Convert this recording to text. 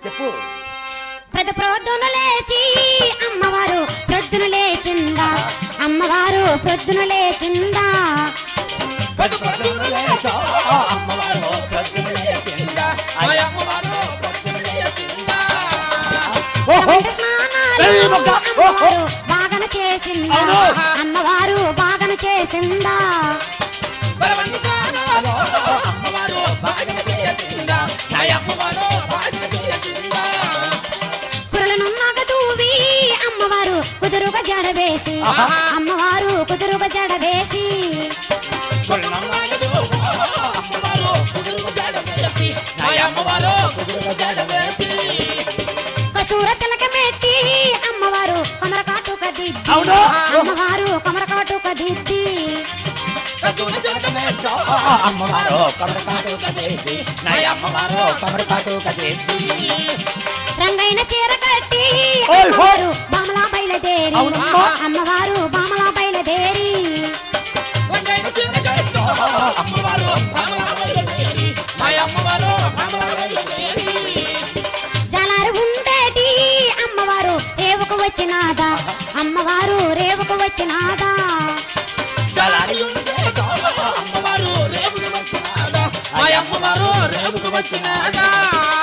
చెప్పు ప్రతి ప్రొద్దున లేచి అమ్మవారు ప్రొద్దున లేచిందా అమ్మవారు ప్రొద్దున లేచిందా ప్రతి పొద్దున లేచా, అమ్మవారు ప్రొద్దున లేచిందా, ఆ అమ్మవారు ప్రొద్దున లేచిందా. ఓహో, వంట స్నానాలు ఏయ్ మొక్క, ఓహో. అమ్మవారు బాగన చేసిందా అవును. అమ్మవారు బాగన చేసిందా బలవంత స్నానాలు, అమ్మవారు బాగా చేసిందా, ఆ అమ్మవారు బాగా చేసిందా. పురలనున్నాక తూవి అమ్మవారు కుదురుగా జడవేసి ఆహా. అమ్మవారు కుదురుగా జడవేసి కొల్లన్నాగదు, అమ్మవారు కుదురుగా జడ వేసి, ఆ అమ్మవారు కుదురుగా జడ వేసి. కస్తూర తిలక మెట్టి అమ్మవారు కమర కాటుక దిద్ది అవును. అమ్మవారు కమర కాటుక దిద్ది కత్తుల తిలకమేంటో, అమ్మవారు కమరపాటు కదేది నా అమ్మవారు కమరపాటు కదేది రంగైన చీర కట్టి ఓయ్ హో. అమ్మవారు బామలా బయలుదేరి అవునమ్మా. అమ్మవారు బామలా బయలుదేరి వంగైన చీరగట్టు, అమ్మవారు భామల బయలుదేరి, నా అమ్మవారు భామల బయలుదేరి. జలారు ఉండేటి అమ్మవారు రేవుకు వచ్చినాదా అమ్మవారు రేవుకు వచ్చినాదా దళారి ఉండేటో, అమ్మవారు రేవుకు వచ్చినాదా, నా అమ్మవారు రేవుకు వచ్చినాదా